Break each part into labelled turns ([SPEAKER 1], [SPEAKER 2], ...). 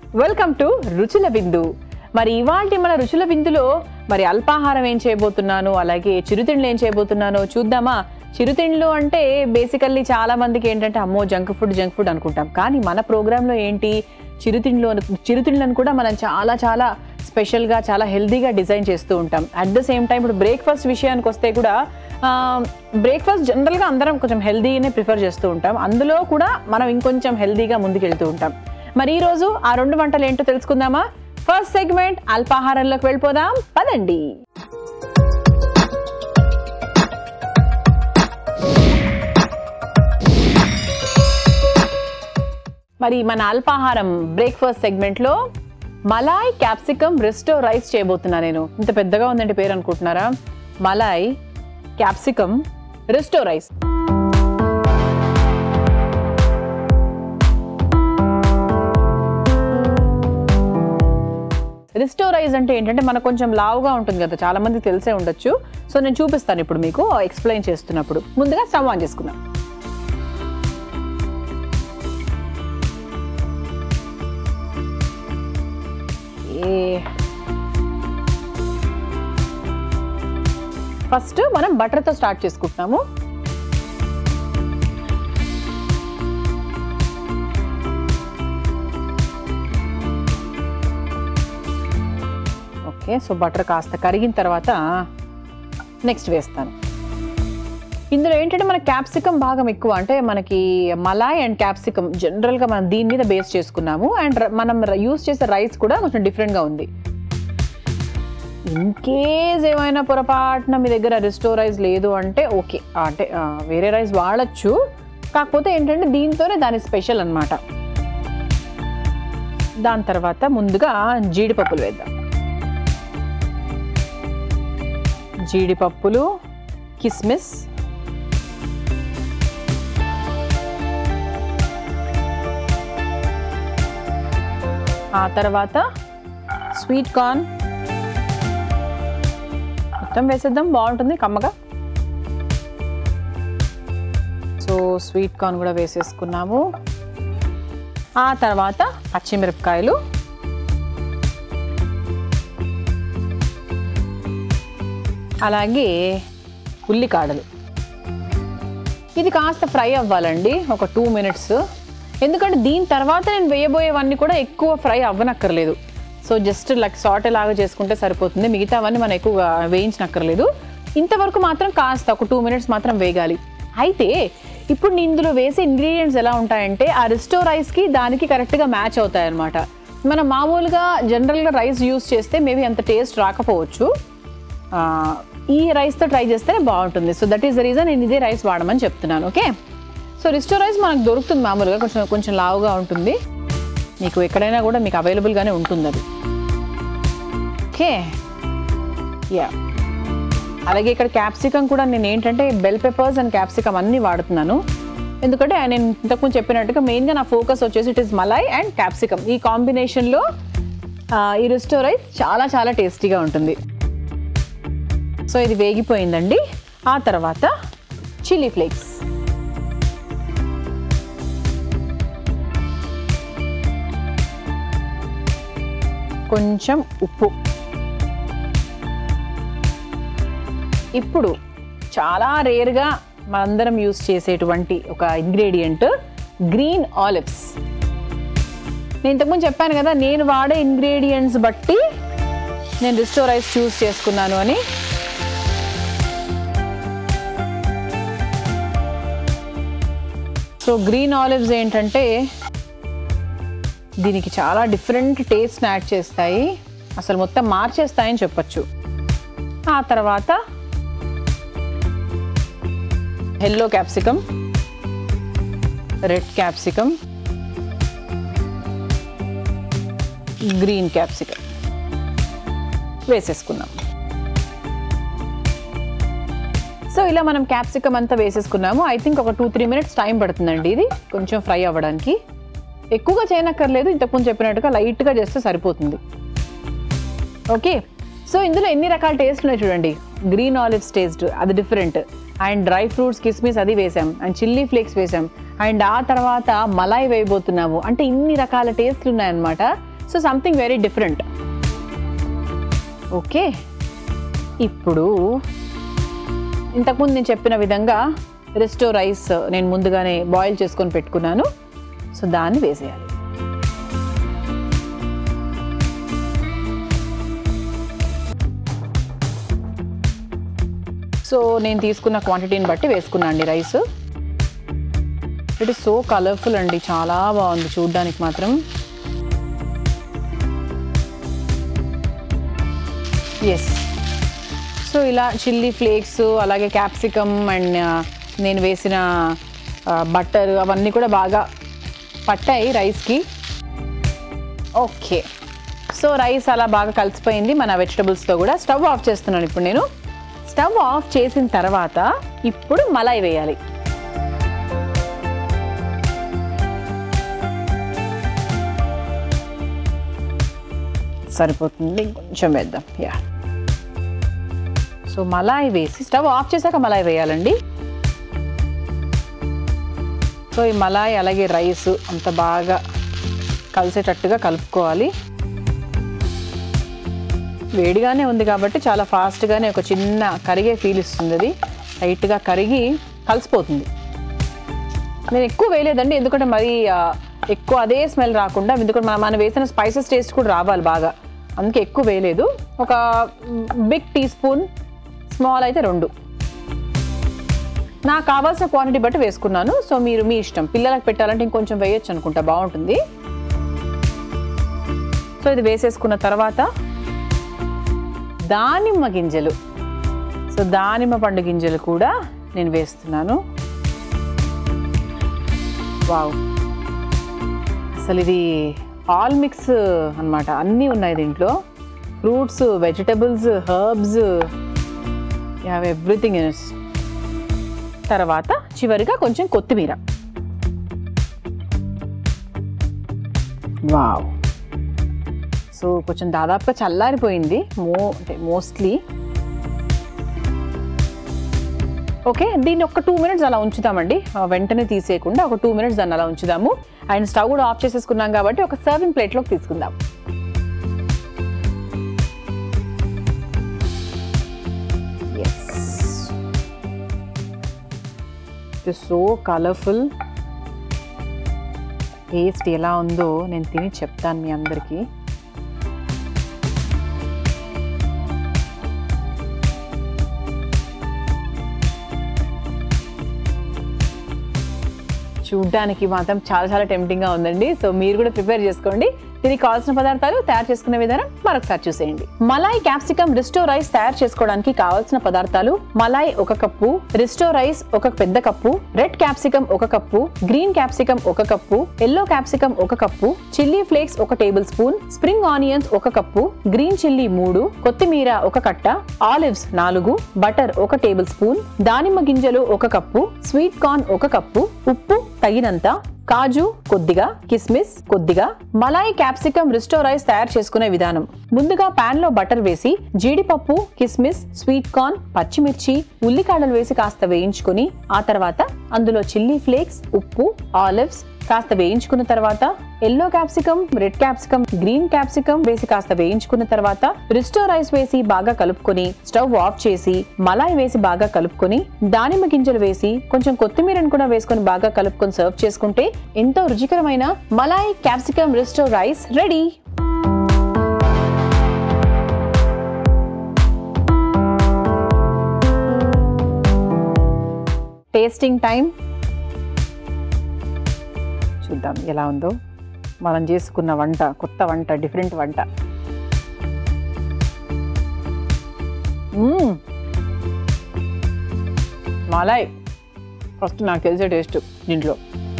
[SPEAKER 1] Welcome to రుచుల బిందు మరి ఇవాళ మన రుచుల బిందులో మరి అల్పాహారం ఏం చేయబోతున్నాను అలాగే చిరుతిండ్లు ఏం చేయబోతున్నానో చూద్దామా చిరుతిండ్లు అంటే బేసికల్లీ చాలా మందికి ఏంటంటే అమ్మో జంక్ ఫుడ్ జంక్ ఫుడ్ అనుకుంటాం కానీ మన ప్రోగ్రాంలో ఏంటి చిరుతిండ్లు అను- చిరుతిండ్లను కూడా మనం చాలా చాలా స్పెషల్గా చాలా హెల్తీగా డిజైన్ చేస్తూ ఉంటాం అట్ ద సేమ్ టైం ఇప్పుడు బ్రేక్ఫాస్ట్ విషయానికి వస్తే కూడా బ్రేక్ఫాస్ట్ జనరల్గా అందరం కొంచెం హెల్తీగానే ప్రిఫర్ చేస్తూ ఉంటాం అందులో కూడా మనం ఇంకొంచెం హెల్తీగా ముందుకెళ్తూ ఉంటాం మరి ఈ రోజు ఆ రెండు వంటలు ఏంటో తెలుసుకుందామా ఫస్ట్ సెగ్మెంట్ అల్పాహారంలోకి వెళ్ళిపోదాం పదండి మరి మన అల్పాహారం బ్రేక్ఫాస్ట్ సెగ్మెంట్లో మలాయ్ క్యాప్సికమ్ రిస్టో రైస్ చేయబోతున్నా నేను ఇంత పెద్దగా ఉందండి పేరు అనుకుంటున్నారా malai capsicum risotto rice risotto rice అంటే ఏంటంటే మనకు కొంచెం లావుగా ఉంటుంది కదా చాలా మంది తెలిసే ఉండొచ్చు సో నేను చూపిస్తాను ఇప్పుడు మీకు ఎక్స్ప్లెయిన్ చేస్తున్నప్పుడు ముందుగా స్టవ్ ఆన్ చేసుకుందాం ఏ ఫస్ట్ మనం బటర్తో స్టార్ట్ చేసుకుంటున్నాము ఓకే సో బటర్ కాస్త కరిగిన తర్వాత నెక్స్ట్ వేస్తాను ఇందులో ఏంటంటే మన క్యాప్సికమ్ భాగం ఎక్కువ అంటే మనకి మలాయ్ అండ్ క్యాప్సికమ్ జనరల్గా మనం దీని మీద బేస్ చేసుకున్నాము అండ్ మనం యూస్ చేసే రైస్ కూడా కొంచెం డిఫరెంట్గా ఉంది ఇన్ కేస్ ఏమైనా పొరపాటున మీ దగ్గర రిస్టో రైస్ లేదు అంటే ఓకే అంటే ఆ, వేరే రైస్ వాడచ్చు కాకపోతే ఏంటంటే దీంతోనే దాని స్పెషల్ అన్నమాట దాని తర్వాత ముందుగా జీడిపప్పులు వేద్దాం జీడిపప్పులు కిస్మిస్ ఆ తర్వాత స్వీట్ కార్న్ మొత్తం వేసేద్దాం బాగుంటుంది కమ్మగా సో స్వీట్ కార్న్ కూడా వేసేసుకున్నాము ఆ తర్వాత పచ్చిమిరపకాయలు అలాగే ఉల్లికాడలు ఇది కాస్త ఫ్రై అవ్వాలండి ఒక టూ మినిట్స్ ఎందుకంటే దీని తర్వాత నేను వేయబోయేవన్నీ కూడా ఎక్కువ ఫ్రై అవ్వనక్కర్లేదు సో జస్ట్ లైక్ సాట్ లాగా చేసుకుంటే సరిపోతుంది మిగతావన్నీ మనం ఎక్కువగా వేయించనక్కర్లేదు ఇంతవరకు మాత్రం కాస్త ఒక టూ మినిట్స్ మాత్రం వేగాలి అయితే ఇప్పుడు నేను ఇందులో వేసే ఇంగ్రీడియంట్స్ ఎలా ఉంటాయంటే ఆ రిస్టో రైస్కి దానికి కరెక్ట్గా మ్యాచ్ అవుతాయి అనమాట మనం మామూలుగా జనరల్గా రైస్ యూస్ చేస్తే మేబీ అంత టేస్ట్ రాకపోవచ్చు ఆ, ఈ రైస్తో ట్రై చేస్తేనే బాగుంటుంది so that is the reason నేను ఇదే రైస్ వాడమని చెప్తున్నాను ఓకే సో రిస్టో రైస్ మనకు దొరుకుతుంది మామూలుగా కొంచెం కొంచెం లావుగా ఉంటుంది మీకు ఎక్కడైనా కూడా మీకు అవైలబుల్గానే ఉంటుంది అది ఓకే యా అలాగే ఇక్కడ క్యాప్సికమ్ కూడా నేను ఏంటంటే బెల్ పెప్పర్స్ అండ్ క్యాప్సికమ్ అన్నీ వాడుతున్నాను ఎందుకంటే నేను ఇంతకుముందు చెప్పినట్టుగా మెయిన్గా నా ఫోకస్ వచ్చేసి it is malai and capsicum ఈ కాంబినేషన్లో ఈ రిస్టో రైస్ చాలా చాలా టేస్టీగా ఉంటుంది సో ఇది వేగిపోయిందండి ఆ తర్వాత చిల్లీ ఫ్లేక్స్ కొంచెం ఉప్పు ఇప్పుడు చాలా రేర్గా మనందరం యూస్ చేసేటువంటి ఒక ఇంగ్రీడియంట్ గ్రీన్ ఆలివ్స్ నేను ఇంతకుముందు చెప్పాను కదా నేను వాడే ఇంగ్రీడియంట్స్ బట్టి నేను రిస్టో రైస్ చూస్ చేసుకున్నాను అని సో గ్రీన్ ఆలివ్స్ ఏంటంటే దీనికి చాలా డిఫరెంట్ టేస్ట్ యాడ్ చేస్తాయి అసలు మొత్తం మార్చేస్తాయని చెప్పొచ్చు ఆ తర్వాత yellow capsicum red capsicum green capsicum వేసేసుకున్నాం సో ఇలా మనం క్యాప్సికమ్ అంతా వేసేసుకున్నాము ఐ థింక్ ఒక టూ త్రీ మినిట్స్ టైం పడుతుందండి ఇది కొంచెం ఫ్రై అవ్వడానికి ఎక్కువగా చేయనక్కర్లేదు ఇంతకుముందు చెప్పినట్టుగా లైట్గా చేస్తే సరిపోతుంది ఓకే సో ఇందులో ఎన్ని రకాల టేస్ట్ ఉన్నాయి చూడండి గ్రీన్ ఆలివ్స్ టేస్ట్ అది డిఫరెంట్ అండ్ డ్రై ఫ్రూట్స్ కిస్మిస్ అది వేసాం అండ్ చిల్లీ ఫ్లేక్స్ వేసాం అండ్ ఆ తర్వాత మలాయ్ వేయబోతున్నాము అంటే ఇన్ని రకాల టేస్ట్లు ఉన్నాయన్నమాట so something very different okay ఇప్పుడు ఇంతకుముందు నేను చెప్పిన విధంగా రెస్టో రైస్ నేను ముందుగానే బాయిల్ చేసుకొని పెట్టుకున్నాను సో దాన్ని వేసేయాలి సో నేను తీసుకున్న క్వాంటిటీని బట్టి వేసుకున్నాను అండి rice it is so colourful అండి చాలా బాగుంది చూడ్డానికి మాత్రం ఎస్ సో ఇలా చిల్లీ ఫ్లేక్స్ అలాగే క్యాప్సికమ్ అండ్ నేను వేసిన బట్టర్ అవన్నీ కూడా బాగా పట్టాయి రైస్కి ఓకే సో రైస్ అలా బాగా కలిసిపోయింది మన వెజిటబుల్స్తో కూడా స్టవ్ ఆఫ్ చేస్తున్నాను ఇప్పుడు నేను స్టవ్ ఆఫ్ చేసిన తర్వాత ఇప్పుడు మలాయి వేయాలి సరిపోతుంది కొంచెం వేద్దాం యా సో మలాయి వేసి స్టవ్ ఆఫ్ చేశాక మలాయి వేయాలండి సో ఈ మలాయి అలాగే రైస్ అంత బాగా కలిసేటట్టుగా కలుపుకోవాలి వేడిగానే ఉంది కాబట్టి చాలా ఫాస్ట్గానే ఒక చిన్న కరిగే ఫీల్ ఇస్తుంది అది లైట్గా కరిగి కలిసిపోతుంది నేను ఎక్కువ వేయలేదండి ఎందుకంటే మరి ఆ, ఎక్కువ అదే స్మెల్ రాకుండా ఎందుకంటే మనం మనం వేసిన స్పైసెస్ టేస్ట్ కూడా రావాలి బాగా అందుకే ఎక్కువ వేయలేదు ఒక బిగ్ టీ స్పూన్ స్మాల్ అయితే రెండు నాకు కావాల్సిన క్వాంటిటీ బట్టి వేసుకున్నాను సో మీరు మీ ఇష్టం పిల్లలకు పెట్టాలంటే ఇంకొంచెం వేయొచ్చు అనుకుంటా బాగుంటుంది సో ఇది వేసేసుకున్న తర్వాత దానిమ్మ గింజలు సో దానిమ్మ పండు గింజలు కూడా నేను వేస్తున్నాను వావ్ అసలు ఇది ఆల్ మిక్స్ అన్నమాట అన్నీ ఉన్నాయి దీంట్లో fruits vegetables herbs have everything in తర్వాత చివరిగా కొంచెం కొత్తిమీర వావ్ సో కొంచెం దాదాపుగా చల్లారిపోయింది మో అంటే మోస్ట్లీ ఓకే దీన్ని ఒక టూ మినిట్స్ అలా ఉంచుదామండి ఆ, వెంటనే తీసేయకుండా ఒక టూ మినిట్స్ దాన్ని అలా ఉంచుదాము అండ్ స్టవ్ కూడా ఆఫ్ చేసేసుకున్నాం కాబట్టి ఒక సర్వింగ్ ప్లేట్లోకి తీసుకుందాం సో కలర్ఫుల్ టేస్ట్ ఎలా ఉందో నేను తిని చెప్తాను మీ అందరికీ చూడ్డానికి మాత్రం చాలా చాలా టెంప్టింగ్గా ఉందండి సో మీరు కూడా ప్రిపేర్ చేసుకోండి దీనికి కావాల్సిన పదార్థాలు తయారు చేసుకునే విధానం మరొకసారి చూసేయండి మలాయ్ క్యాప్సికమ్ రిస్టో రైస్ తయారు చేసుకోవడానికి కావాల్సిన పదార్థాలు మలాయ్ ఒక కప్పు రిస్టో రైస్ ఒక పెద్ద కప్పు రెడ్ క్యాప్సికమ్ ఒక కప్పు గ్రీన్ క్యాప్సికమ్ ఒక కప్పు ఎల్లో క్యాప్సికమ్ ఒక కప్పు చిల్లీ ఫ్లేక్స్ ఒక టేబుల్ స్పూన్ స్ప్రింగ్ ఆనియన్స్ ఒక కప్పు గ్రీన్ చిల్లీ మూడు కొత్తిమీర ఒక కట్ట ఆలివ్స్ నాలుగు బటర్ ఒక టేబుల్ స్పూన్ దానిమ్మ గింజలు ఒక కప్పు స్వీట్ కార్న్ ఒక కప్పు ఉప్పు తగినంత కాజు కొద్దిగా కిస్మిస్ కొద్దిగా మలాయి క్యాప్సికమ్ రిస్టో రైస్ తయారు చేసుకునే విధానం ముందుగా పాన్ లో బటర్ వేసి జీడిపప్పు కిస్మిస్ స్వీట్ కార్న్ పచ్చిమిర్చి ఉల్లికాడలు వేసి కాస్త వేయించుకొని ఆ తర్వాత అందులో చిల్లీ ఫ్లేక్స్ ఉప్పు ఆలివ్స్ కాస్త వేయించుకున్న తర్వాత yellow capsicum red capsicum green capsicum వేసి కాస్త వేయించుకున్న తర్వాత రిస్టో రైస్ వేసి బాగా కలుపుకొని స్టవ్ ఆఫ్ చేసి మలాయి వేసి బాగా కలుపుకొని దానిమ్మ గింజలు వేసి కొంచెం కొత్తిమీరను కూడా వేసుకొని బాగా కలుపుకొని సర్వ్ చేసుకుంటే ఎంతో రుచికరమైన malai capsicum risotto rice ready tasting time చూద్దాం ఎలా ఉందో మనం చేసుకున్న వంట కొత్త వంట డిఫరెంట్ వంట మ్మ్. మలాయ్ ఫస్ట్ నాకు తెలిసే టేస్ట్ దీంట్లో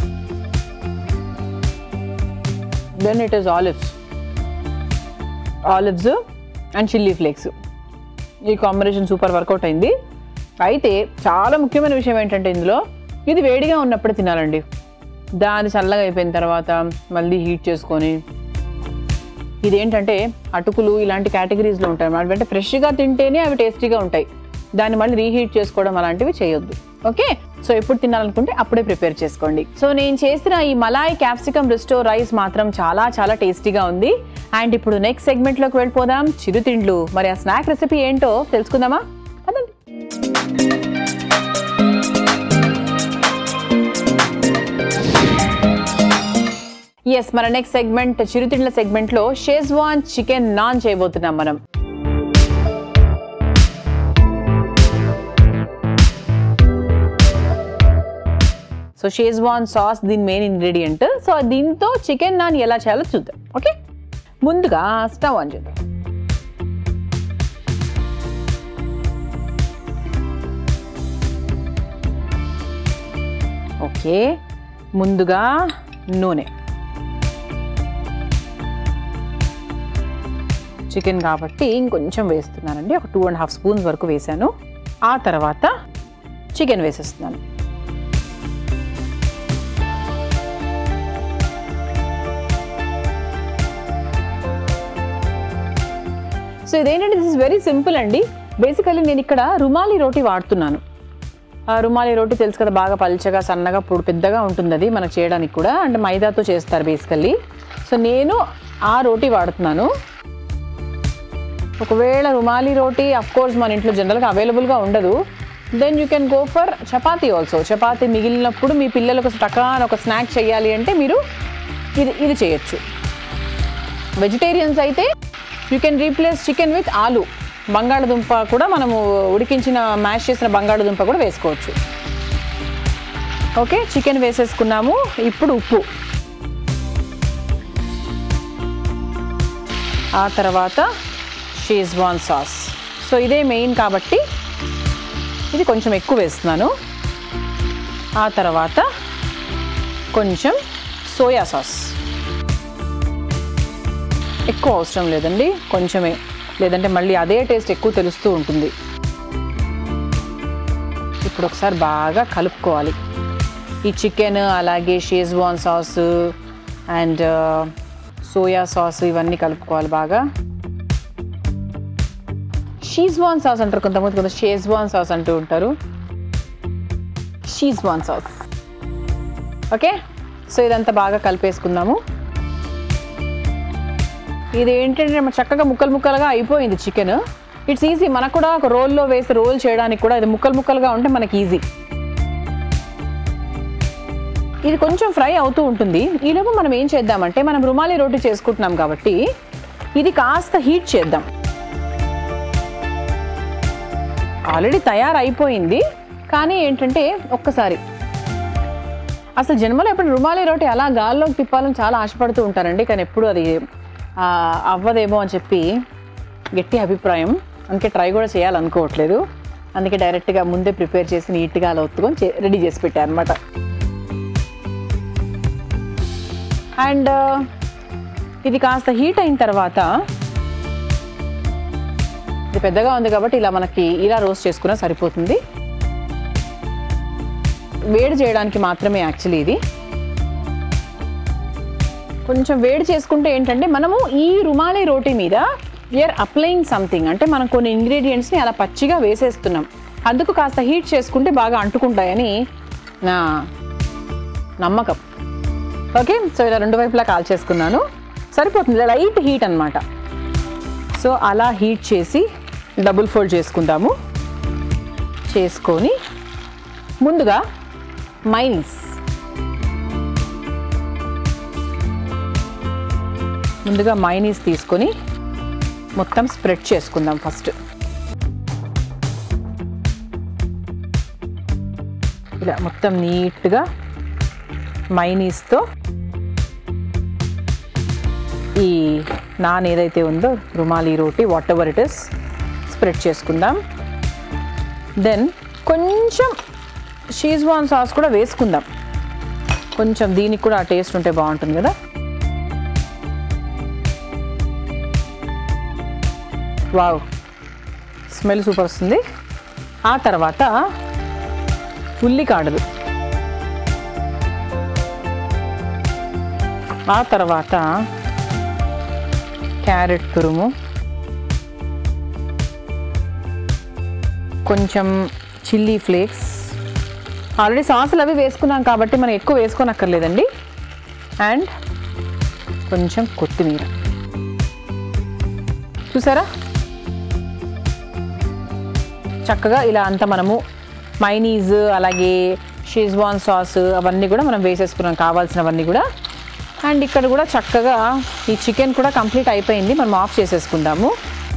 [SPEAKER 1] then it is olives olives and chilli flakes ఈ కాంబినేషన్ సూపర్ వర్కౌట్ అయింది అయితే చాలా ముఖ్యమైన విషయం ఏంటంటే ఇందులో ఇది వేడిగా ఉన్నప్పుడు తినాలండి దాని చల్లగా అయిపోయిన తర్వాత మళ్ళీ హీట్ చేసుకొని ఇదేంటంటే అటుకులు ఇలాంటి కేటగిరీస్లో ఉంటాయి అన్నమాట అంటే ఫ్రెష్గా తింటేనే అవి టేస్టీగా ఉంటాయి దాన్ని మళ్ళీ రీహీట్ చేసుకోవడం అలాంటివి చేయొద్దు ఓకే సో ఎప్పుడు తినాలనుకుంటే అప్పుడే ప్రిపేర్ చేసుకోండి సో నేను చేసిన ఈ మలాయ్ క్యాప్సికమ్ రిస్టో రైస్ మాత్రం చాలా చాలా టేస్టీగా ఉంది అండ్ ఇప్పుడు నెక్స్ట్ సెగ్మెంట్లోకి వెళ్ళిపోదాం చిరుతిండ్లు మరి ఆ స్నాక్ రెసిపీ ఏంటో తెలుసుకుందామా పదండి ఎస్ మన నెక్స్ట్ సెగ్మెంట్ చిరుతిండ్ల సెగ్మెంట్లో షేజ్వాన్ చికెన్ నాన్ చేయబోతున్నాం మనం సో షేజ్వాన్ సాస్ దీని మెయిన్ ఇంగ్రీడియంట్ సో దీంతో చికెన్ నాన్ ఎలా చేయాలో చూద్దాం ఓకే ముందుగా స్టవ్ ఆన్ చేద్దాం ఓకే ముందుగా నూనె చికెన్ కాబట్టి ఇంకొంచెం వేస్తున్నానండి ఒక టూ అండ్ హాఫ్ స్పూన్స్ వరకు వేసాను ఆ తర్వాత చికెన్ వేసేస్తున్నాను సో ఇదేంటంటే దిస్ ఇస్ వెరీ సింపుల్ అండి బేసికల్లీ నేను ఇక్కడ రుమాలి రోటీ వాడుతున్నాను ఆ రుమాలి రోటీ తెలుసు కదా బాగా పల్చగా సన్నగా పొడి పెద్దగా ఉంటుంది అది మనకు చేయడానికి కూడా అంటే మైదాతో చేస్తారు బేసికల్లీ సో నేను ఆ రోటీ వాడుతున్నాను ఒకవేళ రుమాలి రోటీ అఫ్ కోర్స్ మన ఇంట్లో జనరల్గా అవైలబుల్గా ఉండదు then you can go for chapati also chapati మిగిలినప్పుడు మీ పిల్లలకు టకాన్ ఒక స్నాక్ చేయాలి అంటే మీరు ఇది ఇది చేయొచ్చు వెజిటేరియన్స్ అయితే you can replace chicken with aloo బంగాళదుంప కూడా మనము ఉడికించిన మ్యాష్ చేసిన బంగాళదుంప కూడా వేసుకోవచ్చు ఓకే చికెన్ వేసేసుకున్నాము ఇప్పుడు ఉప్పు ఆ తర్వాత షేజ్వాన్ సాస్ సో ఇదే మెయిన్ కాబట్టి ఇది కొంచెం ఎక్కువ వేస్తున్నాను ఆ తర్వాత కొంచెం సోయా సాస్ ఎక్కువ అవసరం లేదండి కొంచెమే లేదంటే మళ్ళీ అదే టేస్ట్ ఎక్కువ తెలుస్తూ ఉంటుంది ఇప్పుడు ఒకసారి బాగా కలుపుకోవాలి ఈ చికెన్ అలాగే schezwan sauce and soya sauce ఇవన్నీ కలుపుకోవాలి బాగా షీజ్వాన్ సాస్ అంటారు కొంతమంది కొంత షేజ్వాన్ సాస్ అంటూ ఉంటారు షీజ్వాన్ సాస్ ఓకే సో ఇదంతా బాగా కలిపేసుకుందాము ఇది ఏంటంటే మన చక్కగా ముక్కలు ముక్కలుగా అయిపోయింది చికెన్ ఇట్స్ ఈజీ మనకు కూడా ఒక రోల్లో వేసి రోల్ చేయడానికి కూడా ఇది ముక్కలు ముక్కలుగా ఉంటే మనకి ఈజీ ఇది కొంచెం ఫ్రై అవుతూ ఉంటుంది ఈలోపు మనం ఏం చేద్దామంటే మనం రుమాలి రోటీ చేసుకుంటున్నాం కాబట్టి ఇది కాస్త హీట్ చేద్దాం ఆల్రెడీ తయారైపోయింది కానీ ఏంటంటే ఒక్కసారి అసలు జన్మలో ఎప్పుడు రుమాలి రోటీ అలా గాల్లోకి తిప్పాలని చాలా ఆశపడుతూ ఉంటారండి కానీ ఎప్పుడు అది ఆ, అవ్వదేమో అని చెప్పి గట్టి అభిప్రాయం అందుకే ట్రై కూడా చేయాలనుకోవట్లేదు అందుకే డైరెక్ట్గా ముందే ప్రిపేర్ చేసి నీట్గా అలా ఒత్తుకొని చే- రెడీ చేసి పెట్టాను అనమాట అండ్ ఇది కాస్త హీట్ అయిన తర్వాత ఇది పెద్దగా ఉంది కాబట్టి ఇలా మనకి ఇలా రోస్ట్ చేసుకున్నా సరిపోతుంది వేడి చేయడానికి మాత్రమే యాక్చువల్లీ ఇది కొంచెం వేడి చేసుకుంటే ఏంటంటే మనము ఈ రుమాలి రోటీ మీద వీఆర్ అప్లయింగ్ సంథింగ్ అంటే మనం కొన్ని ఇంగ్రీడియంట్స్ని అలా పచ్చిగా వేసేస్తున్నాం అందుకు కాస్త హీట్ చేసుకుంటే బాగా అంటుకుంటాయని నా నమ్మకం ఓకే సో ఇలా రెండు వైపులా కాల్ చేసుకున్నాను సరిపోతుంది లైట్ హీట్ అన్నమాట సో అలా హీట్ చేసి డబుల్ ఫోల్డ్ చేసుకుందాము చేసుకొని ముందుగా మైనీస్ ముందుగా మైనీస్ తీసుకొని మొత్తం స్ప్రెడ్ చేసుకుందాం ఫస్ట్ ఇలా మొత్తం నీట్గా మైనీస్తో ఈ నాన్ ఏదైతే ఉందో rumali roti whatever it is spread చేసుకుందాం దెన్ కొంచెం షీజ్వాన్ సాస్ కూడా వేసుకుందాం కొంచెం దీనికి కూడా ఆ టేస్ట్ ఉంటే బాగుంటుంది కదా వావ్ స్మెల్ సూపర్ వస్తుంది ఆ తర్వాత ఉల్లికాడలు ఆ తర్వాత క్యారెట్ తురుము కొంచెం చిల్లీ ఫ్లేక్స్ ఆల్రెడీ సాసులు అవి వేసుకున్నాం కాబట్టి మనం ఎక్కువ వేసుకోనక్కర్లేదండి అండ్ కొంచెం కొత్తిమీర చూసారా చక్కగా ఇలా అంతా మనము మైనీస్ అలాగే షేజ్వాన్ సాస్ అవన్నీ కూడా మనం వేసేసుకున్నాం కావాల్సినవన్నీ కూడా అండ్ ఇక్కడ కూడా చక్కగా ఈ చికెన్ కూడా కంప్లీట్ అయిపోయింది మనం ఆఫ్ చేసేసుకుందాము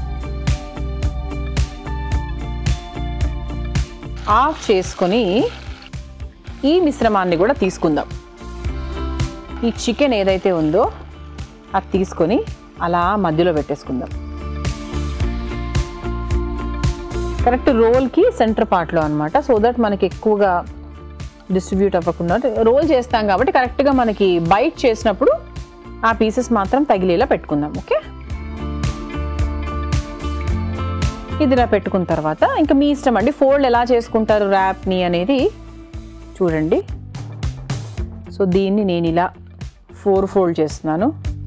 [SPEAKER 1] ఆఫ్ చేసుకొని ఈ మిశ్రమాన్ని కూడా తీసుకుందాం ఈ చికెన్ ఏదైతే ఉందో అది తీసుకొని అలా మధ్యలో పెట్టేసుకుందాం కరెక్ట్ రోల్కి సెంటర్ పార్ట్లో అనమాట సో దట్ మనకి ఎక్కువగా డిస్ట్రిబ్యూట్ అవ్వకుండా రోల్ చేస్తాం కాబట్టి కరెక్ట్గా మనకి బైట్ చేసినప్పుడు ఆ పీసెస్ మాత్రం తగిలేలా పెట్టుకుందాం ఓకే ఇది ఇలా పెట్టుకున్న తర్వాత ఇంకా మీ ఇష్టం అండి ఫోల్డ్ ఎలా చేసుకుంటారు ర్యాప్ని అనేది చూడండి సో దీన్ని నేను ఇలా ఫోర్ ఫోల్డ్ చేస్తున్నాను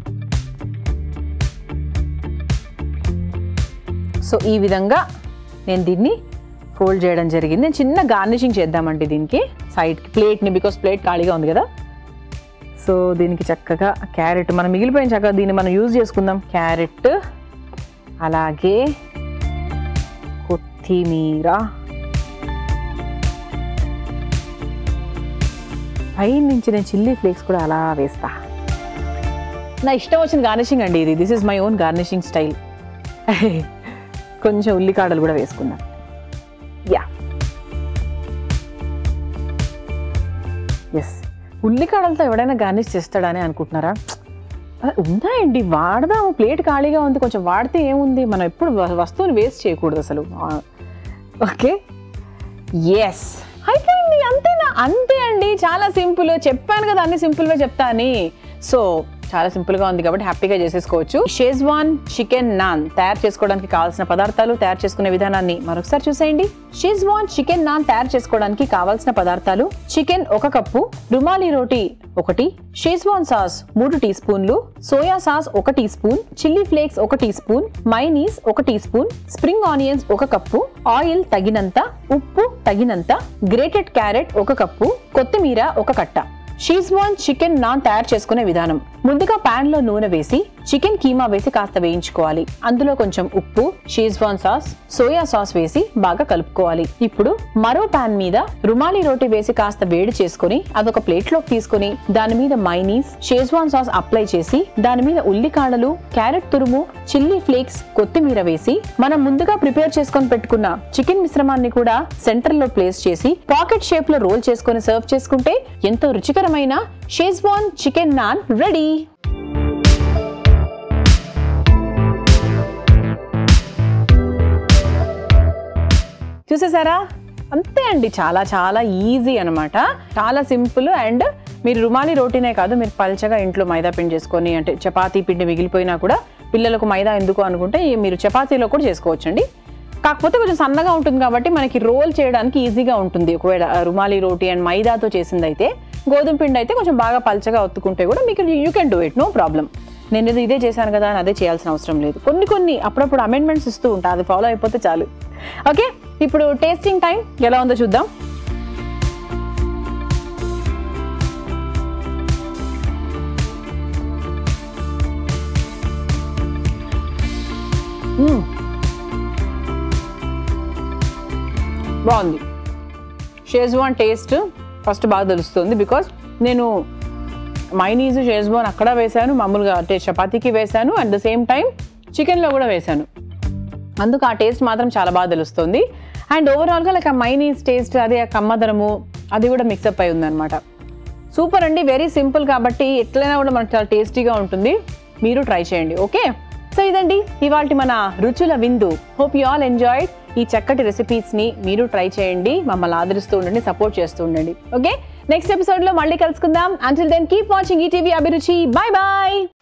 [SPEAKER 1] సో ఈ విధంగా నేను దీన్ని ఫోల్డ్ చేయడం జరిగింది నేను చిన్న గార్నిషింగ్ చేద్దామండి దీనికి సైడ్కి ప్లేట్ని బికాస్ ప్లేట్ ఖాళీగా ఉంది కదా సో దీనికి చక్కగా క్యారెట్ మనం మిగిలిపోయిన చక్కగా దీన్ని మనం యూజ్ చేసుకుందాం క్యారెట్ అలాగే కొత్తిమీర పై నుంచి నేను చిల్లీ ఫ్లేక్స్ కూడా అలా వేస్తా నా ఇష్టం వచ్చిన గార్నిషింగ్ అండి ఇది this is my own garnishing style కొంచెం ఉల్లికాడలు కూడా వేసుకుందాం యా ఎస్ ఉల్లికాడలతో ఎవడైనా గార్నిష్ చేస్తాడని అనుకుంటున్నారా ఆ, ఉన్నాయండి వాడదాము ప్లేట్ ఖాళీగా ఉంది కొంచెం వాడితే ఏముంది మనం ఎప్పుడు వ- వస్తువుని వేస్ట్ చేయకూడదు అసలు ఓకే ఎస్ అయిపోయింది అంతేనా అంతే అండి చాలా సింపుల్ చెప్పాను కదా అన్ని సింపుల్గా చెప్తా అని సో చాలా సింపుల్గా ఉంది కాబట్టి హ్యాపీగా చేసేసుకోవచ్చు షేజ్వాన్ చికెన్ నాన్ తయారు చేసుకోవడానికి కావాల్సిన పదార్థాలు తయారు చేసుకునే విధానాన్ని మరొకసారి చూసేయండి షేజ్వాన్ చికెన్ నాన్ తయారు చేసుకోవడానికి కావాల్సిన పదార్థాలు చికెన్ ఒక కప్పు రుమాలి రోటీ ఒకటి షేజ్వాన్ సాస్ మూడు టీ స్పూన్లు సోయా సాస్ ఒక టీ స్పూన్ చిల్లీ ఫ్లేక్స్ ఒక టీ స్పూన్ మైనీస్ ఒక టీ స్పూన్ స్ప్రింగ్ ఆనియన్స్ ఒక కప్పు ఆయిల్ తగినంత ఉప్పు తగినంత గ్రేటెడ్ క్యారెట్ ఒక కప్పు కొత్తిమీర ఒక కట్ట షీజ్వాన్ చికెన్ నాన్ తయారు చేసుకునే విధానం ముందుగా పాన్ లో నూనె వేసి చికెన్ కీమా వేసి కాస్త వేయించుకోవాలి అందులో కొంచెం ఉప్పు షీజ్వాన్ సాస్ సోయా సాస్ వేసి బాగా కలుపుకోవాలి ఇప్పుడు మరో పాన్ మీద రుమాలి రోటి వేసి కాస్త వేడి చేసుకొని అదొక ప్లేట్ లోకి తీసుకొని దాని మీద మైనీస్ షేజ్వాన్ సాస్ అప్లై చేసి దాని మీద ఉల్లికాడలు క్యారెట్ తురుము చిల్లీ ఫ్లేక్స్ కొత్తిమీర వేసి మనం ముందుగా ప్రిపేర్ చేసుకొని పెట్టుకున్న చికెన్ మిశ్రమాన్ని కూడా సెంటర్ లో ప్లేస్ చేసి పాకెట్ షేప్ లో రోల్ చేసుకొని సర్వ్ చేసుకుంటే ఎంతో రుచికరమైన షేజ్వాన్ చికెన్ నాన్ రెడీ చూసేసారా అంతే అండి చాలా చాలా ఈజీ అన్నమాట చాలా సింపుల్ అండ్ మీరు రుమాలి రోటీనే కాదు మీరు పల్చగా ఇంట్లో మైదా పిండి చేసుకొని అంటే చపాతీ పిండి మిగిలిపోయినా కూడా పిల్లలకు మైదా ఎందుకు అనుకుంటే ఈ మీరు చపాతీలో కూడా చేసుకోవచ్చండి కాకపోతే కొంచెం సన్నగా ఉంటుంది కాబట్టి మనకి రోల్ చేయడానికి ఈజీగా ఉంటుంది ఒకవేళ ఆ రుమాలి రోటీ అండ్ మైదాతో చేసింది అయితే గోధుమ పిండి అయితే కొంచెం బాగా పల్చగా ఒత్తుకుంటే కూడా మీకు you can do it no problem నేను ఇది ఇదే చేశాను కదా అని అదే చేయాల్సిన అవసరం లేదు కొన్ని కొన్ని అప్పుడప్పుడు అమెండ్మెంట్స్ ఇస్తూ ఉంటా అది ఫాలో అయిపోతే చాలు ఓకే ఇప్పుడు టేస్టింగ్ టైం ఎలా ఉందో చూద్దాం మ్మ్. బాగుంది షేజ్వాన్ టేస్ట్ ఫస్ట్ బాగా తెలుస్తుంది బికాస్ నేను మైనీస్ షేజ్వాన్ అక్కడ వేశాను మామూలుగా అంటే చపాతీకి వేశాను అట్ ద సేమ్ టైం చికెన్లో కూడా వేశాను అందుకు ఆ టేస్ట్ మాత్రం చాలా బాగా తెలుస్తుంది అండ్ ఓవరాల్గా లైక్ ఆ మైనీస్ టేస్ట్ అది ఆ కమ్మదనము అది కూడా మిక్సప్ అయి ఉందన్నమాట సూపర్ అండి వెరీ సింపుల్ కాబట్టి ఎట్లయినా కూడా మనకు చాలా టేస్టీగా ఉంటుంది మీరు ట్రై చేయండి ఓకే సో ఇదండి ఇవాళ మన రుచుల విందు హోప్ యూ ఆల్ ఎంజాయ్డ్ ఈ చక్కటి రెసిపీస్ని మీరు ట్రై చేయండి మమ్మల్ని ఆదరిస్తూ ఉండండి సపోర్ట్ చేస్తూ ఉండండి ఓకే నెక్స్ట్ ఎపిసోడ్లో మళ్ళీ కలుసుకుందాం until then keep watching ETV Abhiruchi bye bye